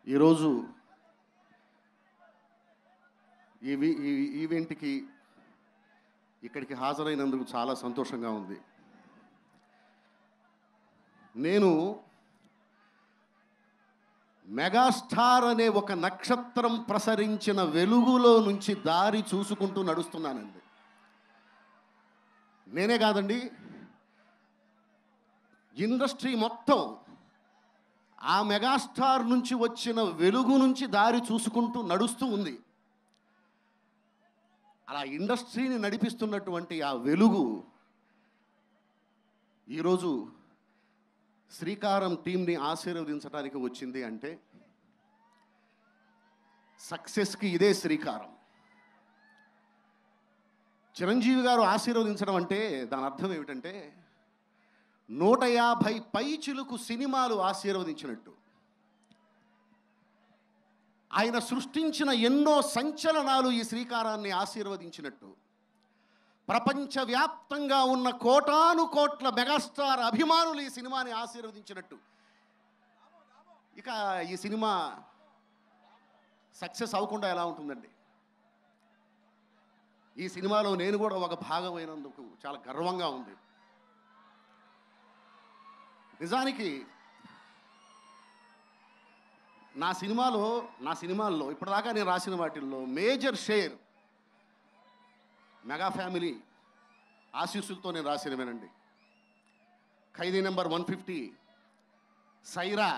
ఈరోజు ఈ వి- ఈ ఈవెంట్కి ఇక్కడికి హాజరైనందుకు చాలా సంతోషంగా ఉంది నేను మెగాస్టార్ అనే ఒక నక్షత్రం ప్రసరించిన వెలుగులో నుంచి దారి చూసుకుంటూ నడుస్తున్నానండి నేనే కాదండి ఇండస్ట్రీ మొత్తం ఆ మెగాస్టార్ నుంచి వచ్చిన వెలుగు నుంచి దారి చూసుకుంటూ నడుస్తూ ఉంది అలా ఇండస్ట్రీని నడిపిస్తున్నటువంటి ఆ వెలుగు ఈరోజు శ్రీకారం టీంని ఆశీర్వదించడానికి వచ్చింది అంటే సక్సెస్కి ఇదే శ్రీకారం చిరంజీవి గారు ఆశీర్వదించడం అంటే దాని అర్థం ఏమిటంటే నూట యాభై పై చిలుకు సినిమాలు ఆశీర్వదించినట్టు ఆయన సృష్టించిన ఎన్నో సంచలనాలు ఈ శ్రీకారాన్ని ఆశీర్వదించినట్టు ప్రపంచవ్యాప్తంగా ఉన్న కోటాను కోట్ల మెగాస్టార్ అభిమానులు ఈ సినిమాని ఆశీర్వదించినట్టు ఇక ఈ సినిమా సక్సెస్ అవ్వకుండా ఎలా ఉంటుందండి ఈ సినిమాలో నేను కూడా ఒక భాగమైనందుకు చాలా గర్వంగా ఉంది నిజానికి నా సినిమాలో నా సినిమాల్లో ఇప్పటిదాకా నేను రాసిన వాటిల్లో మేజర్ షేర్ మెగా ఫ్యామిలీ ఆశీస్సులతో నేను రాసినవేనండి Khaidi number one fifty Sye Raa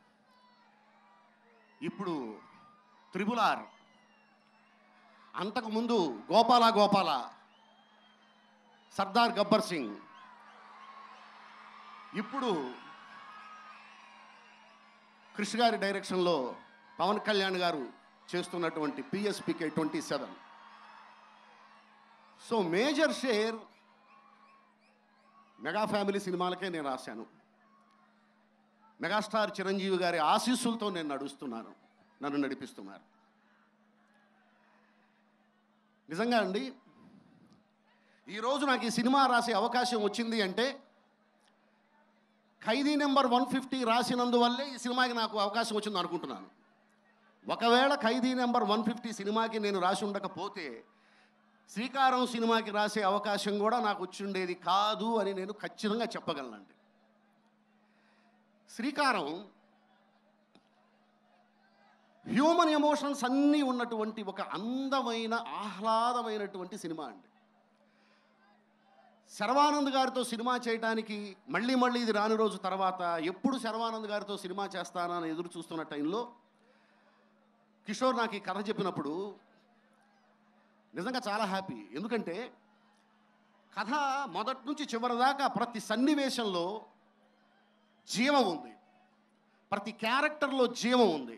ఇప్పుడు త్రిబుల్ ఆర్ అంతకుముందు గోపాల గోపాల సర్దార్ గబ్బర్ సింగ్ ఇప్పుడు కృష్ గారి డైరెక్షన్లో పవన్ కళ్యాణ్ గారు చేస్తున్నటువంటి PSPK twenty seven so major share mega family సినిమాలకే నేను రాశాను మెగాస్టార్ చిరంజీవి గారి ఆశీస్సులతో నేను నడుస్తున్నాను నన్ను నడిపిస్తున్నారు నిజంగా అండి ఈరోజు నాకు ఈ సినిమా రాసే అవకాశం వచ్చింది అంటే ఖైదీ నెంబర్ వన్ ఫిఫ్టీ రాసినందువల్లే ఈ సినిమాకి నాకు అవకాశం వచ్చింది అనుకుంటున్నాను ఒకవేళ ఖైదీ నెంబర్ వన్ ఫిఫ్టీ సినిమాకి నేను రాసి ఉండకపోతే శ్రీకారం సినిమాకి రాసే అవకాశం కూడా నాకు వచ్చిండేది కాదు అని నేను ఖచ్చితంగా చెప్పగలనండి శ్రీకారం హ్యూమన్ ఎమోషన్స్ అన్నీ ఉన్నటువంటి ఒక అందమైన ఆహ్లాదమైనటువంటి సినిమా అండి శర్వానంద్ గారితో సినిమా చేయడానికి మళ్ళీ మళ్ళీ ఇది రాని రోజు తర్వాత ఎప్పుడు శర్వానంద్ గారితో సినిమా చేస్తానా అని ఎదురు చూస్తున్న టైంలో కిషోర్ నాకు ఈ కథ చెప్పినప్పుడు నిజంగా చాలా హ్యాపీ ఎందుకంటే కథ మొదటి నుంచి చివరి దాకా ప్రతి సన్నివేశంలో జీవం ఉంది ప్రతి క్యారెక్టర్లో జీవం ఉంది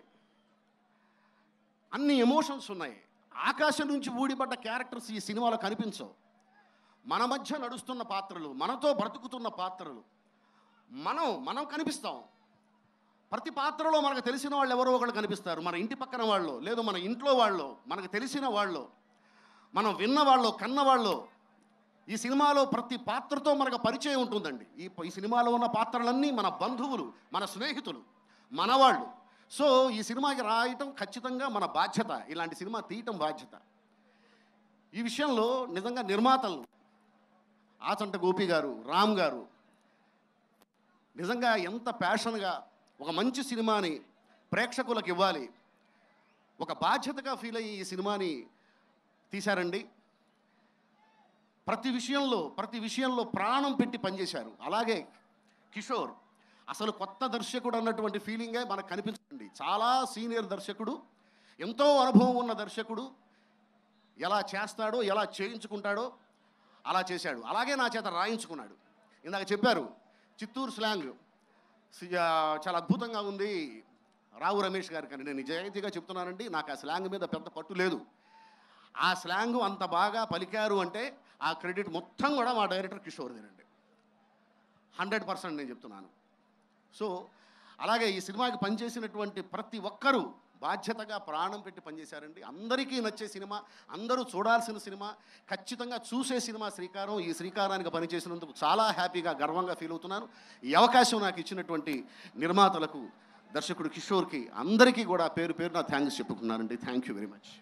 అన్ని ఎమోషన్స్ ఉన్నాయి ఆకాశం నుంచి ఊడిపడ్డ క్యారెక్టర్స్ ఈ సినిమాలో కనిపించవు మన మధ్య నడుస్తున్న పాత్రలు మనతో బ్రతుకుతున్న పాత్రలు మనం మనం కనిపిస్తాం ప్రతి పాత్రలో మనకు తెలిసిన వాళ్ళు ఎవరో ఒకళ్ళు కనిపిస్తారు మన ఇంటి పక్కన వాళ్ళు లేదు మన ఇంట్లో వాళ్ళు మనకు తెలిసిన వాళ్ళు మనం విన్న వాళ్ళు కన్న వాళ్ళు ఈ సినిమాలో ప్రతి పాత్రతో మనకు పరిచయం ఉంటుందండి ఈ ఈ సినిమాలో ఉన్న పాత్రలన్నీ మన బంధువులు మన స్నేహితులు మనవాళ్ళు సో ఈ సినిమాకి రాయటం ఖచ్చితంగా మన బాధ్యత ఇలాంటి సినిమా తీయటం బాధ్యత ఈ విషయంలో నిజంగా నిర్మాతలు ఆచంట గోపి గారు రామ్ గారు నిజంగా ఎంత ప్యాషన్గా ఒక మంచి సినిమాని ప్రేక్షకులకు ఇవ్వాలి ఒక బాధ్యతగా ఫీల్ అయ్యి ఈ సినిమాని తీశారండి ప్రతి విషయంలో ప్రతి విషయంలో ప్రాణం పెట్టి పనిచేశారు అలాగే కిషోర్ అసలు కొత్త దర్శకుడు అన్నటువంటి ఫీలింగే మనకు కనిపించండి చాలా సీనియర్ దర్శకుడు ఎంతో అనుభవం ఉన్న దర్శకుడు ఎలా చేస్తాడో ఎలా చేయించుకుంటాడో అలా చేశాడు అలాగే నా చేత రాయించుకున్నాడు ఇందాక చెప్పారు చిత్తూరు స్లాంగ్ సి- ఆ, చాలా అద్భుతంగా ఉంది రావు రమేష్ గారికి అని నేను నిజాయితీగా చెప్తున్నానండి నాకు ఆ స్లాంగ్ మీద పెద్ద పట్టు లేదు ఆ స్లాంగ్ అంత బాగా పలికారు అంటే ఆ క్రెడిట్ మొత్తం కూడా మా డైరెక్టర్ కిషోర్దేనండి హండ్రెడ్ పర్సెంట్ నేను చెప్తున్నాను సో అలాగే ఈ సినిమాకి పనిచేసినటువంటి ప్రతి ఒక్కరూ బాధ్యతగా ప్రాణం పెట్టి పనిచేశారండి అందరికీ నచ్చే సినిమా అందరూ చూడాల్సిన సినిమా ఖచ్చితంగా చూసే సినిమా శ్రీకారం ఈ శ్రీకారానికి పనిచేసినందుకు చాలా హ్యాపీగా గర్వంగా ఫీల్ అవుతున్నాను ఈ అవకాశం నాకు ఇచ్చినటువంటి నిర్మాతలకు దర్శకుడు కిషోర్కి అందరికీ కూడా పేరు పేరు నా థ్యాంక్స్ చెప్పుకున్నానండి thank you very much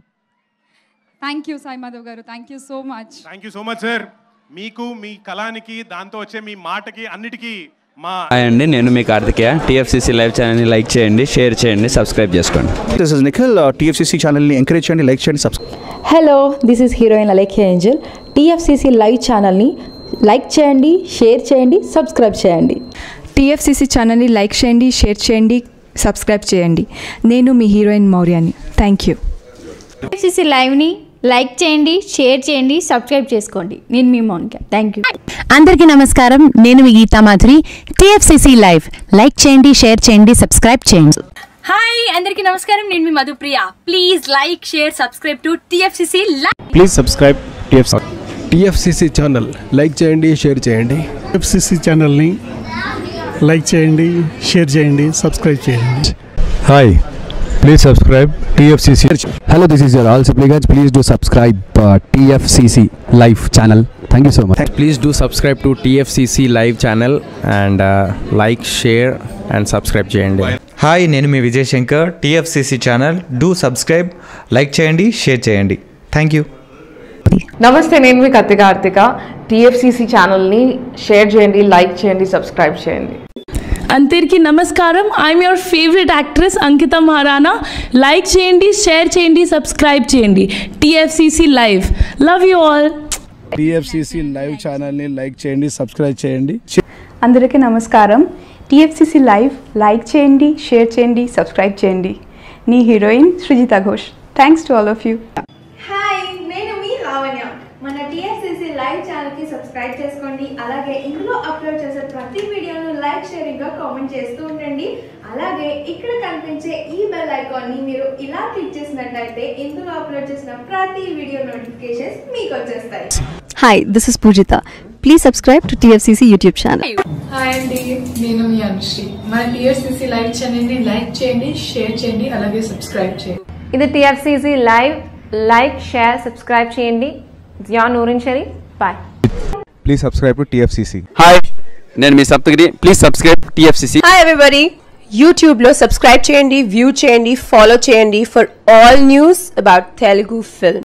thank you Sai Madhav garu thank you so much thank you so much sir మీకు మీ కళానికి దాంతో వచ్చే మీ మాటకి అన్నిటికీ మా హాయ్ అండి నేను మీ కార్తికేయ టీఎఫ్సీసీ లైవ్ ఛానల్ని లైక్ చేయండి షేర్ చేయండి సబ్స్క్రైబ్ చేసుకోండి దిస్ ఇస్ నిఖిల్ టీఎఫ్సీసీ ఛానల్ని ఎంకరేజ్ చేయండి లైక్ చేయండి subscribe hello this is heroine Alekhya angel TFCC live ఛానల్ని లైక్ చేయండి షేర్ చేయండి సబ్స్క్రైబ్ చేయండి టీఎఫ్సిసి ఛానల్ని లైక్ చేయండి షేర్ చేయండి సబ్స్క్రైబ్ చేయండి నేను మీ హీరోయిన్ మౌర్యాని థ్యాంక్ యూ ఎఫ్సిసి లైవ్ని లైక్ చేయండి షేర్ చేయండి సబ్స్క్రైబ్ చేసుకోండి నేను మీ మౌనిక థ్యాంక్ యూ అందరికీ నమస్కారం నేను మీ Geetha Madhuri TFCC live like చేయండి షేర్ చేయండి సబ్స్క్రైబ్ చేయండి హాయ్ అందరికీ నమస్కారం నేను మీ Madhupriya please like share subscribe to TFCC live please subscribe TF TFCC channel like చేయండి షేర్ చేయండి ఎఫ్సిసి ఛానల్ని లైక్ చేయండి షేర్ చేయండి సబ్స్క్రైబ్ చేయండి hi please subscribe TFCC hello this is your ఆల్ Sipligunj please do subscribe TFCC live channel thank you so much please do subscribe to TFCC live channel and like share and subscribe చేయండి hi నేను మీ Vijay Shankar TFCC channel do subscribe like చేయండి share చేయండి thank you నమస్తే నేను మీ Kathi Karthika TFCC ఛానల్ని share చేయండి లైక్ చేయండి సబ్స్క్రైబ్ చేయండి అందరికీ నమస్కారం I'm your favourite actress Ankita Maharana like చేయండి షేర్ చేయండి సబ్స్క్రైబ్ చేయండి TFCC live love you all TFCC live ఛానల్ని లైక్ చేయండి సబ్స్క్రైబ్ చేయండి అందరికీ నమస్కారం టీఎఫ్సిసి లైవ్ లైక్ చేయండి షేర్ చేయండి సబ్స్క్రైబ్ చేయండి నీ heroine Srujitha Ghosh thanks to all of you hi నేను మీ లావణ్య మన టిఎఫ్సిసి లైవ్ ఛానల్కి సబ్స్క్రైబ్ చేసుకోండి అలాగే ఇందులో అప్లోడ్ చేసే ప్రతి వీడియోను లైక్ షేరింగ్గా కామెంట్ చేస్తూ ఉండండి అలాగే ఇక్కడ కనిపించే ఈ బెల్ ఐకాన్ని మీరు ఇలా క్లిక్ చేసినట్టయితే ఇందులో అప్లోడ్ చేసిన ప్రతి వీడియో నోటిఫికేషన్స్ మీకు వచ్చేస్తాయి hi this is Poojitha please subscribe to TFCC YouTube channel hi అండి నేను మీ అనుశ్రీ మన టిఎఫ్సిసి లైవ్ ఛానల్ని లైక్ చేయండి షేర్ చేయండి అలాగే సబ్స్క్రైబ్ చేయండి ఇది TFCC live like share subscribe చేయండి జియా నూరిన్ షరీఫ్ బాయ్ please subscribe to TFCC hi నేను మీ Saptagiri please subscribe TFCC hi everybody యూట్యూబ్లో సబ్స్క్రైబ్ చేయండి వ్యూ చేయండి ఫాలో చేయండి for all news about Telugu film